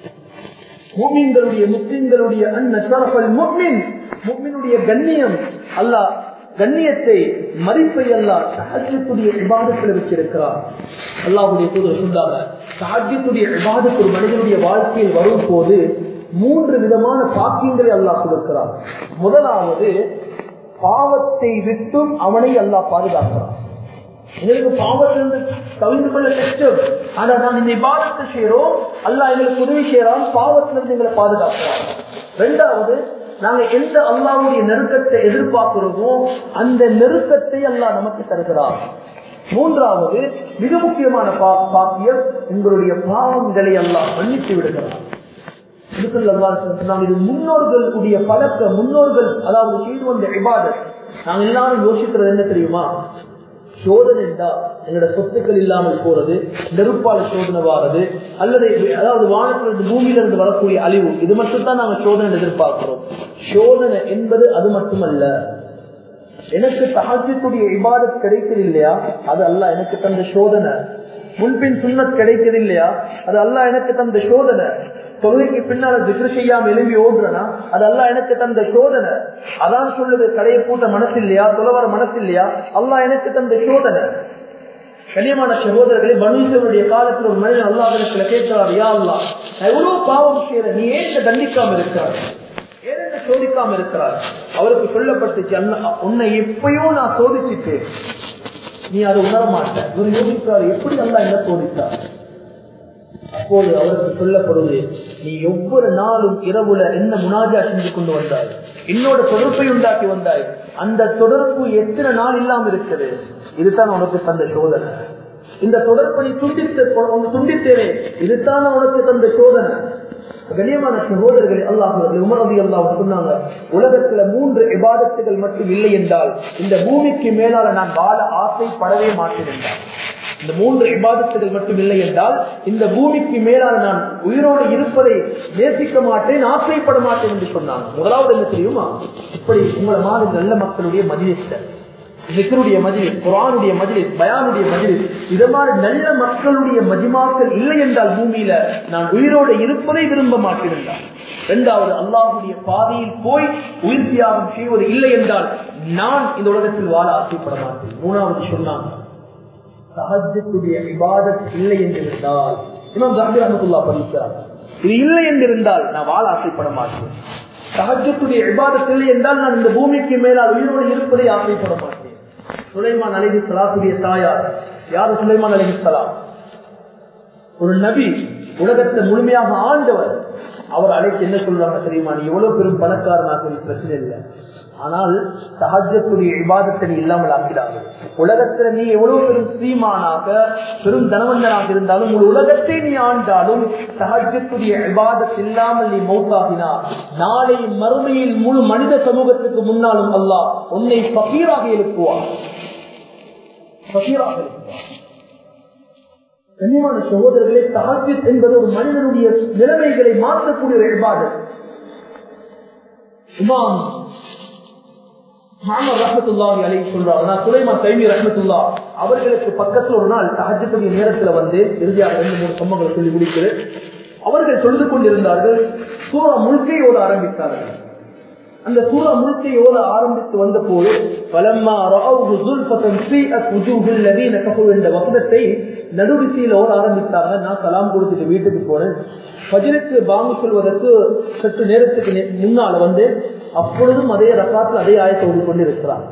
முஸ்லிம்களுடைய முஸ்லிம்களுடைய அன்ன சரஃபல் முஸ்லிம் முஸ்லிமுடைய கண்ணியம் அல்லாஹ் கண்ணியத்தை மதிப்பை அல்லா சஹஜத்துடைய விவாதத்தில் வச்சிருக்கிறார் அல்லாஹுடைய தூதர் சொன்னாங்க சஹஜத்துடைய விவாதத்து ஒரு மனிதனுடைய வாழ்க்கையில் வரும் போது மூன்று விதமான பாக்கியங்களை அல்லாஹ் கொடுக்கிறார் முதலாவது பாவத்தை விட்டும் அவனை அல்லாஹ் பாதுகாக்கிறான் எங்களுக்கு பாவத்திலிருந்து கவிழ்ந்து கொள்ள கஷ்டம் ஆனா நான் இந்த இபாதத்தை செய்யறோம் அல்லா எங்களுக்கு உதவி செய்யறான் பாவத்திலிருந்து எங்களை பாதுகாக்கிறான் ரெண்டாவது நாங்க எந்த அல்லாவுடைய நெருக்கத்தை எதிர்பார்க்கிறோமோ அந்த நெருக்கத்தை அல்லாஹ் நமக்கு தருகிறார் மூன்றாவது மிக முக்கியமான பா- பாக்கியம் உங்களுடைய பாவங்களை அல்லாஹ் மன்னித்து விடுகிறார் இதுக்குள்ள அல்லாஹ் சொன்னாங்க, இது முன்னோர்களுடைய பழக்க முன்னோர்கள் அதாவது செய்து வந்த இபாதத் நாங்க எல்லாரும் யோசிக்கிறது என்ன தெரியுமா சோதனை என்றா எங்களோட சொத்துக்கள் இல்லாமல் போறது நெருப்பால சோதனை வாரது அல்லது அதாவது வானத்திலிருந்து பூமியிலிருந்து வரக்கூடிய அழிவு இது மட்டும் தான் நாங்க சோதனை எதிர்பார்க்கிறோம் சோதனை என்பது அது மட்டுமல்ல எனக்கு தகஜத்துடைய இபாதத் கிடைக்குது இல்லையா அது அல்ல எனக்கு தந்த சோதனை முன்பின் சுண்ணத் கிடைக்குது இல்லையா அது அல்ல எனக்கு தந்த சோதனை தொழுகைக்கு பின்னால திக்ரு செய்யாம எழும்பி ஓடுறனா அது அல்ல எனக்கு தந்த சோதனை அதான் சொல்லுது கடையை பூட்ட மனசு இல்லையா தொலைவர மனசு இல்லையா அல்லா எனக்கு தந்த சோதனை கண்ணியமான சகோதரர்களே மனுஷனுடைய காலத்தில் ஒரு மனிதன் அல்லாஹிடத்துல கேட்கிறார் யா அல்லா நான் எவ்வளவு பாவம் செய்யற நீ ஏன் என்னை தண்டிக்காம இருக்கிறார் ஏன் என்னை சோதிக்காம இருக்கிறார் அவருக்கு சொல்லப்பட்டுச்சு அண்ணா உன்னை எப்பயோ நான் சோதிச்சுட்டேன் நீ அதை உணர மாட்ட இவர் யோசிக்கிறார் எப்படி அல்லா என்ன சோதித்தார் அப்போது அவருக்கு சொல்லப்படுவது நீ ஒவ்வொரு நாளும் இரவுல என்ன முனாஜா செஞ்சு கொண்டு வந்தாய் என்னோட தொடர்பை உண்டாக்கி வந்தாய் அந்த தொடர்பு எத்தனை நாள் இல்லாம இருக்குது இதுதான் உனக்கு தந்த சோதனை இந்த தொடர்பை துண்டித்து உனக்கு துண்டித்தேனே இதுதான் உனக்கு தந்த சோதனை கண்ணியமான சகோதரர்களே அல்லாஹ் உமரதி அல்லாஹ் சொன்னாங்க உலகத்துல மூன்று இபாதத்துகள் மட்டும் இல்லை என்றால் இந்த பூமிக்கு மேலால நான் வாழ ஆசைப்படவே மாட்டேன் என்றார் இந்த மூன்று இபாதத்துகள் மட்டும் இல்லை என்றால் இந்த பூமிக்கு மேலான நான் உயிரோடு இருப்பதை நேசிக்க மாட்டேன் ஆசைப்பட மாட்டேன் என்று சொன்னாங்க முதலாவது என்ன தெரியுமா இப்படி உங்களை மாதிரி நல்ல மக்களுடைய மஜிலிஸ்டர் விக்கருடைய மஜிலிஸ் குரானுடைய மஜிலிஸ் பயானுடைய மஜிலிஸ் இது மாதிரி நல்ல மக்களுடைய மஜிமாக்கள் இல்லை என்றால் பூமியில நான் உயிரோடு இருப்பதை விரும்ப மாட்டேன் என்றார் இரண்டாவது அல்லாஹுடைய பாதையில் போய் உயிர் தியாகம் செய்வது இல்லை என்றால் நான் இந்த உலகத்தில் வாழ ஆசைப்பட மாட்டேன் மூணாவது சொன்னாங்க சஹஜத்துடைய இபாதத் இல்லை என்றிருந்தால் இமாம் ஜாபிர் அஹமத்துல்லா பதிக்கிறார் இது இல்லை என்றிருந்தால் நான் வாழ ஆசைப்பட மாட்டேன் சஹஜத்துடைய இபாதத் இல்லை என்றால் நான் இந்த பூமிக்கு மேலால் உயிரோடு இருப்பதை ஆசைப்பட மாட்டேன் சுலைமான் அலஹி சலாத்துடைய தாயார் யாரு சுலைமான் அலஹி சலாம் ஒரு நபி உலகத்தை முழுமையாக ஆண்டவர் அவர் அழைத்து என்ன சொல்றாங்க தெரியுமா நீ எவ்வளவு பெரும் பணக்காரனாக பிரச்சனை இல்லை ஆனால் சஹஜத்துடைய விவாதத்தை நீ இல்லாமல் ஆக்கிறாங்க உலகத்துல நீ எவ்வளவு பெரும் ஸ்ரீமானாக பெரும் தனவந்தனாக இருந்தாலும் ஒரு உலகத்தை நீ ஆண்டாலும் சஹஜத்துடைய விவாதத் இல்லாமல் நீ மௌத்தாகினா நாளை மறுமையில் முழு மனித சமூகத்துக்கு முன்னாலும் அல்லாஹ் உன்னை பகீராக எழுப்புவார் பகீராக எழுப்புவார் கண்ணியமான சகோதரர்களே தஹஜத் என்பது ஒரு மனிதனுடைய நிலைமைகளை மாற்றக்கூடிய ஒரு இபாதத் இமாம் அவர்களுக்கு பக்கத்துல ஒரு நாள் தஹஜத்துடைய நேரத்துல வந்து இறுதியாக ரெண்டு மூணு சம்பவங்களை சொல்லி முடிக்கிறது அவர்கள் சொல்லிக் கொண்டிருந்தார்கள் சூறா முழுக்கை ஓத ஆரம்பித்தார்கள் அந்த சூறா முழுக்கை ஓத ஆரம்பித்து வந்த போது பலம்மா என்ற வசனத்தை நடுவிசையில் ஓத ஆரம்பித்தாங்க நான் சலாம் கொடுத்துட்டு வீட்டுக்கு போனேன் பஜனுக்கு பாங்கு சொல்வதற்கு சற்று நேரத்துக்கு முன்னால வந்து அப்பொழுதும் அதே ரசாத்தில் அதே ஆயத்தை ஓடி கொண்டு இருக்கிறாங்க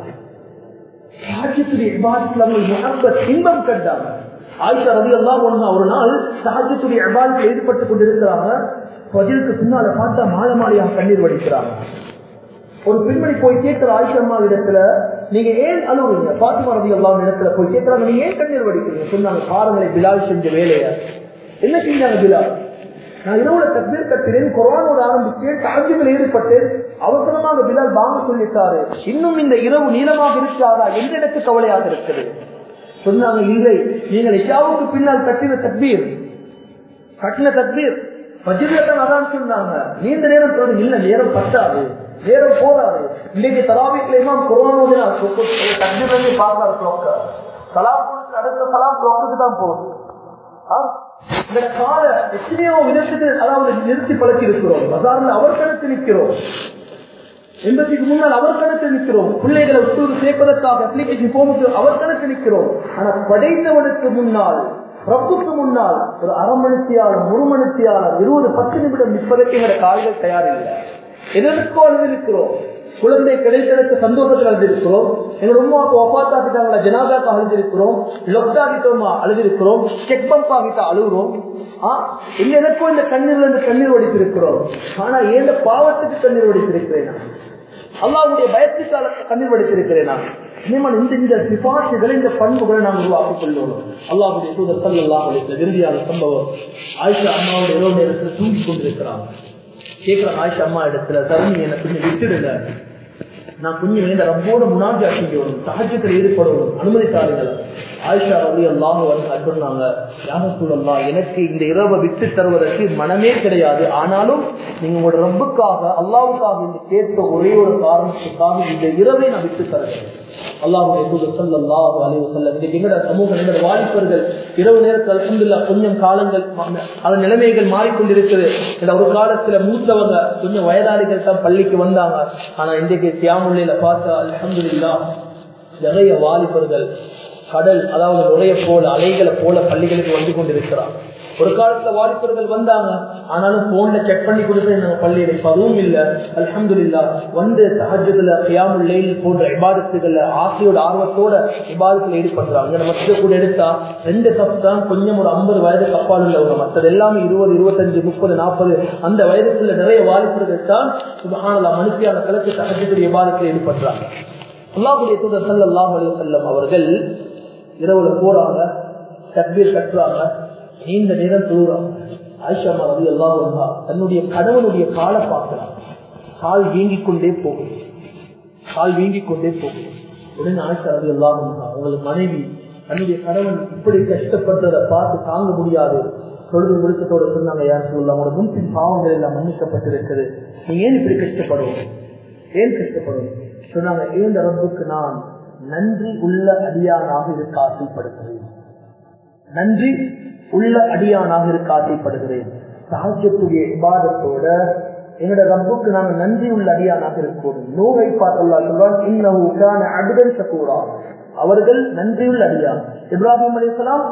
இன்பம் கண்டாங்க ஆயிஷா ரவி எல்லாம் ஒண்ணு ஒரு நாள் சாஜத்துடைய அபாலத்தில் ஈடுபட்டு கொண்டிருக்கிறாங்க பஜனுக்கு பின்னால பார்த்தா மாலை மாலையாக கண்ணீர் வடிக்கிறாங்க ஒரு பெண்மணி போய் கேட்கிற ஆயிஷம்மா இடத்துல நீங்க ஏன் அழுவுறீங்க பாத்திமா ரவி எல்லாம் இடத்துல போய் கேட்கிறாங்க நீங்க ஏன் கண்ணீர் வடிக்கிறீங்க சொன்னாங்க பாருங்களை பிலால் செஞ்ச வேலைய என்ன செஞ்சாங்க பிலால் நான் இரவுல தக்பீர் கட்டினேன் குரானோட ஆரம்பிச்சேன் தாஜ்யங்கள் ஈடுபட்டு அவசரமாக பிலால் வாங்க சொல்லிட்டாரு இன்னும் இந்த இரவு நீளமாக இருக்காதா எந்த எனக்கு கவலையாக இருக்குது சொன்னாங்க இல்லை நீங்கள் இஷாவுக்கு பின்னால் கட்டின தக்பீர் கட்டின தக்பீர் பஜிரத்தான் அதான் சொன்னாங்க நீண்ட நேரம் சொல்றது இல்ல நேரம் பத்தாது நேரம் போதாது இன்னைக்கு தலாவிக்கு இமாம் குரானோட தக்பீர் வந்து பார்க்காரு கிளாக்க சலாம் கொடுத்து அடுத்த சலாம் கிளாக்கு தான் போகுது இந்த கால எத்தனையோ விதத்துக்கு அதாவது நிறுத்தி பழக்கி இருக்கிறோம் பசாரில் அவர் கணக்கு நிற்கிறோம் எண்பத்திக்கு முன்னால் அவர் கணக்கு நிற்கிறோம் பிள்ளைகளை உத்தூர் சேர்ப்பதற்காக அப்ளிகேஷன் போமுக்கு அவர் கணக்கு நிற்கிறோம் ஆனால் படைத்தவனுக்கு முன்னால் ரப்புக்கு முன்னால் ஒரு அரை மணித்தியாளர் ஒரு மணித்தியாளர் இருபது பத்து நிமிடம் நிற்பதற்கு எங்களோட கால்கள் தயாரில்லை எதற்கோ அழுதிருக்கிறோம் குழந்தை கிடைத்ததற்கு சந்தோஷத்தில் அழுதிருக்கிறோம் எங்களோட உமாவுக்கு ஒப்பாத்தாக்கிட்டாங்களா ஜனாதாக்கு அழுதிருக்கிறோம் லொக்டாகிட்டோமா அழுதிருக்கிறோம் செக் பம்ப் ஆகிட்டா அழுகுறோம் இல்ல எதற்கோ இந்த கண்ணீர்ல இருந்து கண்ணீர் வடித்திருக்கிறோம் ஆனா ஏந்த பாவத்துக்கு கண்ணீர் வடித்திருக்கிறேன் நான் அல்லாவுடைய பயத்துக்கால கண்ணீர் வடித்திருக்கிறேன் நான் நியமன் இந்த இந்த சிபாசுகளை இந்த பண்புகளை நாம் உருவாக்கிக் கொள்வோம் அல்லாவுடைய தூதர் சல்லாஹ் அளித்த இறுதியான சம்பவம் ஆயிஷா அம்மாவுடைய இரவு நேரத்தில் தூங்கி கொண்டிருக்கிறாங்க கேட்கிற ஆயிஷா அம்மா இடத்துல தருணி என்ன கொஞ்சம் விட்டுடுங்க நான் கொஞ்சம் இந்த ரப்போட முன்னாடி செய்யணும் சகஜத்தில் ஈடுபடணும் அனுமதித்தார்கள் ஆயிஷா ரவி அல்லாம சொன்னாங்க யார சூழல்லா எனக்கு இந்த இரவை விட்டு தருவதற்கு மனமே கிடையாது ஆனாலும் நீங்க உங்களோட ரப்புக்காக அல்லாவுக்காக இந்த கேட்க ஒரே ஒரு காரணத்துக்காக இந்த இரவை நான் விட்டு தருகிறேன் அல்லாவுடைய தூதர் சல்லாஹு அலைவு செல்லம் இன்னைக்கு எங்கட சமூகம் எங்கட வாலிபர்கள் இரவு நேரத்தில் அலமதுல்லா கொஞ்சம் காலங்கள் அதன் நிலைமைகள் மாறிக்கொண்டிருக்குது இந்த ஒரு காலத்துல மூத்தவங்க கொஞ்சம் வயதாளிகள் தான் பள்ளிக்கு வந்தாங்க ஆனா இன்றைக்கு தியாமுல்லையில பார்த்தா அலமதுல்லா நிறைய வாலிபர்கள் கடல் அதாவது நுழைய போல அலைகளை போல பள்ளிகளுக்கு வந்து கொண்டிருக்கிறார் ஒரு காலத்துல வாலிபர்கள் வந்தாங்க ஆனாலும் போன்ல செக் பண்ணி கொடுத்து நாங்க பள்ளியில பருவம் இல்ல அலமது இல்லா வந்து சஹஜத்துல கியாமுல் லைல் போன்ற இபாதத்துகள்ல ஆசையோட ஆர்வத்தோட இபாதத்துல ஈடுபடுறாங்க நம்ம மற்ற கூட எடுத்தா ரெண்டு கப் தான் கொஞ்சம் ஒரு ஐம்பது வயதுக்கு அப்பால் உள்ளவங்க மற்றது எல்லாமே இருபது இருபத்தஞ்சு முப்பது நாற்பது அந்த வயதுக்குள்ள நிறைய வாலிபர்கள் தான் சுபஹானல்லா மனுஷியான கலக்கு சஹஜத்துடைய இபாதத்துல ஈடுபடுறாங்க அல்லாஹுடைய தூதர் சல்லாஹ் அலி செல்லம் அவர்கள் இரவுல போறாங்க தக்பீர் கட்டுறாங்க நீண்ட நேரம் தொழுறாங்க ஆயிஷா ரவி எல்லாம் தன்னுடைய கணவனுடைய காலை பார்க்கிறாங்க கால் வீங்கிக் கொண்டே போகும் கால் வீங்கிக் கொண்டே போகும் உடனே ஆயிஷா ரவி எல்லாம் உங்களுக்கு மனைவி தன்னுடைய கணவன் இப்படி கஷ்டப்படுறதை பார்த்து தாங்க முடியாது தொழுது முடிச்சத்தோட சொன்னாங்க யார் சொல்லலாம் உங்களோட முன்பின் பாவங்கள் எல்லாம் மன்னிக்கப்பட்டிருக்குது நீ ஏன் இப்படி கஷ்டப்படுவோம் ஏன் கஷ்டப்படுவோம் சொன்னாங்க ஏன் ரப்புக்கு நான் நன்றி உள்ள அடியானாக இருக்க ஆசைப்படுகிறேன் நன்றி உள்ள அடியானாக இருக்க ஆசைப்படுகிறேன் சாட்சியத்துடைய இபாதத்தோட எங்களோட ரப்புக்கு நாங்கள் நன்றி உள்ள அடியானாக இருக்கணும் நூகை பார்த்தல்லா சொல்றான் இன்னும் அபிடன் சக்கூரா அவர்கள் நன்றியுள்ள அடியான் இப்ராஹிம் அலிஸ்லாம்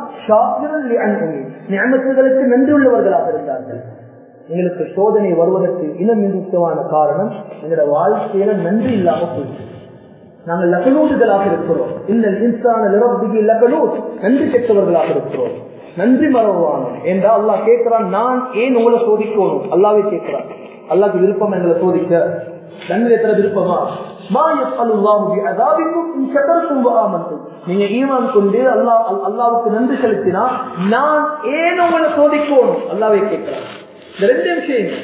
ஞாபகங்களுக்கு நன்றி உள்ளவர்களாக இருந்தார்கள் எங்களுக்கு சோதனை வருவதற்கு இனம் முக்கியமான காரணம் எங்களோட வாழ்க்கையில நன்றி இல்லாம போயிடுச்சு நாங்கள் லகனூதுகளாக இருக்கிறோம் இந்த இன்சான நிரப்பிக்கு லகனூத் நன்றி கெட்டவர்களாக இருக்கிறோம் நன்றி மறவானோம் என்றா அல்லா கேட்கிறான் நான் ஏன் உங்களை சோதிக்கணும் அல்லாவே கேட்கிறான் அல்லாக்கு விருப்பம் எங்களை சோதிக்க நன்றி எத்தனை விருப்பமா நீங்க ஈமான் கொண்டு அல்லா அல்லாவுக்கு நன்றி செலுத்தினா நான் ஏன் உங்களை சோதிக்கணும் அல்லாவே கேட்கிறான் இந்த ரெண்டு விஷயம்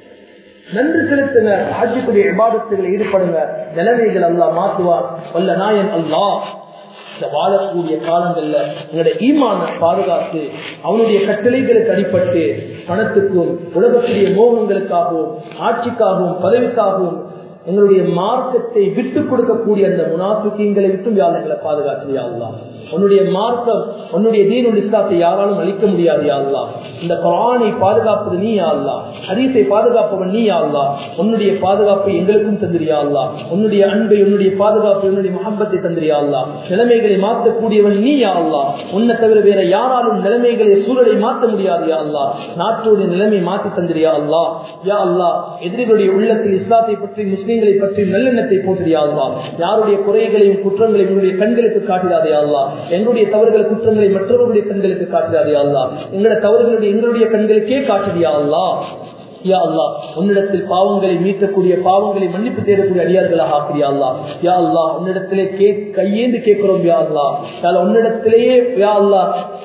நன்றி செலுத்துங்க ஆட்சிக்குரிய விவாதத்துகளை ஈடுபடுங்க நிலைமைகள் அல்லா மாற்றுவார் வல்ல நாயன் அல்லா இந்த வாழக்கூடிய காலங்கள்ல எங்களுடைய ஈமான பாதுகாத்து அவனுடைய கட்டளைகளுக்கு அடிப்பட்டு பணத்துக்கும் உலகத்துடைய மோகங்களுக்காகவும் ஆட்சிக்காகவும் பதவிக்காகவும் எங்களுடைய மார்க்கத்தை விட்டுக் கொடுக்கக்கூடிய அந்த முனாஃபிக்கங்களை விட்டும் யாழ்களை பாதுகாக்கிறியா உன்னுடைய மார்க்கம் உன்னுடைய தீனுல் இஸ்லாத்தை யாராலும் அழிக்க முடியாது யாழ்லா இந்த குரானை பாதுகாப்பது நீ யாழ்லா ஹதீஸை பாதுகாப்பவன் நீ யாழ்லா உன்னுடைய பாதுகாப்பை எங்களுக்கும் தந்திரியா அல்லா உன்னுடைய அன்பை உன்னுடைய பாதுகாப்பை உன்னுடைய மகப்பத்தை தந்திரியா அல்லா நிலைமைகளை மாற்றக்கூடியவன் நீ யாழ்லா உன்னை தவிர வேற யாராலும் நிலைமைகளை சூழலை மாற்ற முடியாது யா அல்லா நாட்டோடைய நிலைமை மாற்றி தந்திரியா அல்லா யா அல்லா எதிரிகளுடைய உள்ளத்தில் இஸ்லாத்தை பற்றி முஸ்லீம்களை பற்றி நல்லெண்ணத்தை போட்டியா அல்லா யாருடைய குறைகளையும் குற்றங்களையும் உன்னுடைய கண்களுக்கு காட்டிடாதே அல்லா எங்களுடைய தவறுகள் குற்றங்களை மற்றவர்களுடைய கண்களுக்கு காட்டிடாதே அல்லா எங்களுடைய தவறுகளுடைய எங்களுடைய கண்களுக்கே காட்டிடியா அல்லா யா அல்லா உன்னிடத்தில் பாவங்களை மீட்கக்கூடிய பாவங்களை மன்னிப்பு தேடக்கூடிய அடியார்களாக ஆக்கிறியா அல்லா யா அல்லா உன்னிடத்திலே கே கையேந்து கேட்கிறோம் யா அல்லா உன்னிடத்திலேயே யா அல்லா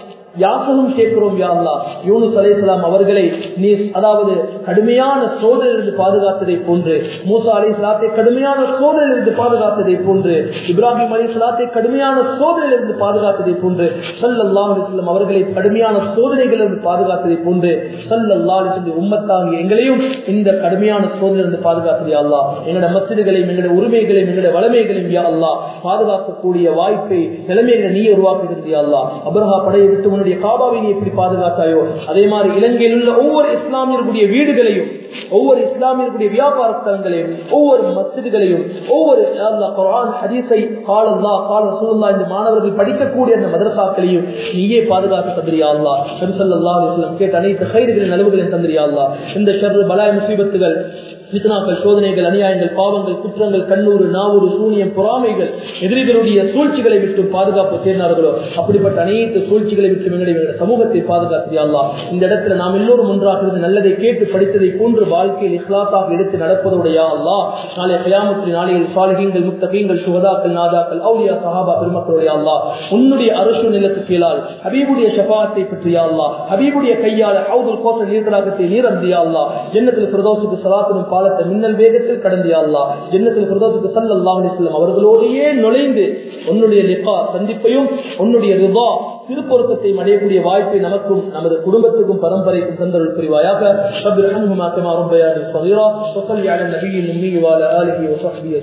யாசகம் கேட்கிறோம் யாழ்லா யூனுஸ் அலைசலாம் அவர்களை நீ அதாவது கடுமையான சோதனையிலிருந்து பாதுகாத்ததை போன்று மூசா அலி சலாத்தை கடுமையான சோதனையிலிருந்து பாதுகாத்ததை போன்று இப்ராஹிம் அலி சலாத்தை கடுமையான சோதனையிலிருந்து பாதுகாத்ததை போன்று சல்லல்லா அலிஸ்லாம் அவர்களை கடுமையான சோதனைகளிலிருந்து பாதுகாத்ததை போன்று சல்லல்லா அலிஸ்லம் உம்மத்தாகிய எங்களையும் இந்த கடுமையான சோதனையிலிருந்து பாதுகாத்தது அல்லா எங்களோட மசிதிகளையும் எங்களுடைய உரிமைகளையும் எங்களுடைய வளமைகளையும் யா அல்லா பாதுகாக்கக்கூடிய வாய்ப்பை நிலைமைகளை நீ உருவாக்குகிறது அல்லா அபர்ஹா படையை விட்டு உன்னுடைய காபாவை நீ எப்படி பாதுகாத்தாயோ அதே மாதிரி இலங்கையில் உள்ள ஒவ்வொரு இஸ்லாமியர்களுடைய வீடுகளையும் ஒவ்வொரு இஸ்லாமியர்களுடைய வியாபார ஸ்தலங்களையும் ஒவ்வொரு மசிதிகளையும் ஒவ்வொரு குரான் ஹதீஸை காலல்லா கால சூழல்லா இந்த மாணவர்கள் படிக்கக்கூடிய அந்த மதரசாக்களையும் நீயே பாதுகாத்து தந்திரியா அல்லா சல்லா அலிஸ்லாம் கேட்ட அனைத்து கைதுகளின் அளவுகளையும் தந்திரியா அல்லா இந்த ஷர்ரு பலாய் முசீபத்துகள் பித்னாக்கள் சோதனைகள் அநியாயங்கள் பாவங்கள் குற்றங்கள் கண்ணூறு நாவூறு சூனியம் பொறாமைகள் எதிரிகளுடைய சூழ்ச்சிகளை விட்டு பாதுகாப்பு சேர்ந்தார்களோ அப்படிப்பட்ட அனைத்து சூழ்ச்சிகளை விட்டு எங்களுடைய சமூகத்தை பாதுகாத்தியா இந்த இடத்துல நாம் எல்லோரும் ஒன்றாக இருந்து நல்லதை கேட்டு படித்ததை போன்று வாழ்க்கையில் இஸ்லாத்தாக எடுத்து நடப்பதோடைய அல்லா நாளை கயாமத்தின் நாளையில் சாலிகங்கள் முத்தகங்கள் சுகதாக்கள் நாதாக்கள் அவுலியா சஹாபா பெருமக்களுடைய அல்லா உன்னுடைய அரசு நிலத்து கீழால் ஹபீபுடைய ஷபாத்தை பற்றியா அல்லா ஹபீபுடைய கையால் அவுதுல் கோச நீர்கடாகத்தை நீரந்தியா அல்லா ஜன்னத்தில் பிரதோசுக்கு சலாத்தினும் பாலத்தை மின்னல் வேகத்தில் கடந்தியா அல்லா ஜன்னத்தில் பிரதோசுக்கு சல்லல்லாஹு அலைஹி வஸல்லம் அவர்களோடையே நுழைந்து உன்னுடைய லிகா சந்திப்பையும் உன்னுடைய ரிபா திருப்பொருத்தத்தை அடையக்கூடிய வாய்ப்பை நமக்கும் நமது குடும்பத்துக்கும் பரம்பரைக்கும் தந்தருள் புரிவாயாக رب ارحمهما كما ربياني صغيرا وصل على النبي الأمي وعلى آله وصحبه